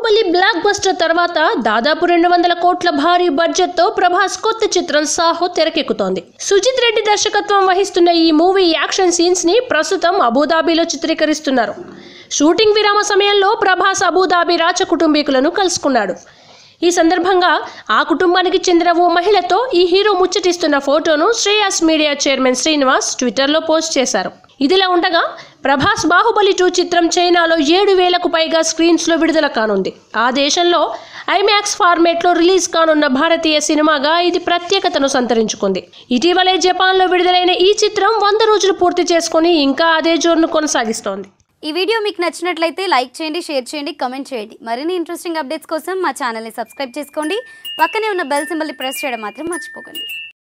Baahubali block buster తర్వాత దాదాపు రెండు వందల కోట్ల భారీ బడ్జెట్ తో ప్రభాస్ కొత్త చిత్రం సాహో తెరకెక్కుతోంది సుజిత్ రెడ్డి దర్శకత్వం వహిస్తున్న ఈ మూవీ యాక్షన్ సీన్స్ ని ప్రస్తుతం అబుదాబిలో చిత్రీకరిస్తున్నారు షూటింగ్ విరామ సమయంలో ప్రభాస్ అబుదాబి రాచ కుటుంబీకులను కలుసుకున్నాడు ఈ సందర్భంగా ఆ కుటుంబానికి చెందిన ఓ మహిళతో ఈ హీరో ముచ్చటిస్తున్న ఫోటోను శ్రేయాస్ మీడియా చైర్మన్ శ్రీనివాస్ ట్విట్టర్లో పోస్ట్ చేశారు ఇదిలా ఉండగా ప్రభాస్ బాహుబలి టూ చిత్రం చైనాలో ఏడు వేలకు పైగా స్క్రీన్స్లో విడుదల కానుంది ఆ దేశంలో ఐమాక్స్ ఫార్మేట్లో రిలీజ్ కానున్న భారతీయ సినిమాగా ఇది ప్రత్యేకతను సంతరించుకుంది ఇటీవలే జపాన్లో విడుదలైన ఈ చిత్రం వంద రోజులు పూర్తి చేసుకొని ఇంకా అదే జోరును కొనసాగిస్తోంది ఈ వీడియో మీకు నచ్చినట్లయితే లైక్ చేయండి షేర్ చేయండి కమెంట్ చేయండి మరిన్ని ఇంట్రెస్టింగ్ అప్డేట్స్ కోసం మా ఛానల్ని సబ్స్క్రైబ్ చేసుకోండి పక్కనే ఉన్న బెల్ సింబల్ని ప్రెస్ చేయడం మాత్రం మర్చిపోకండి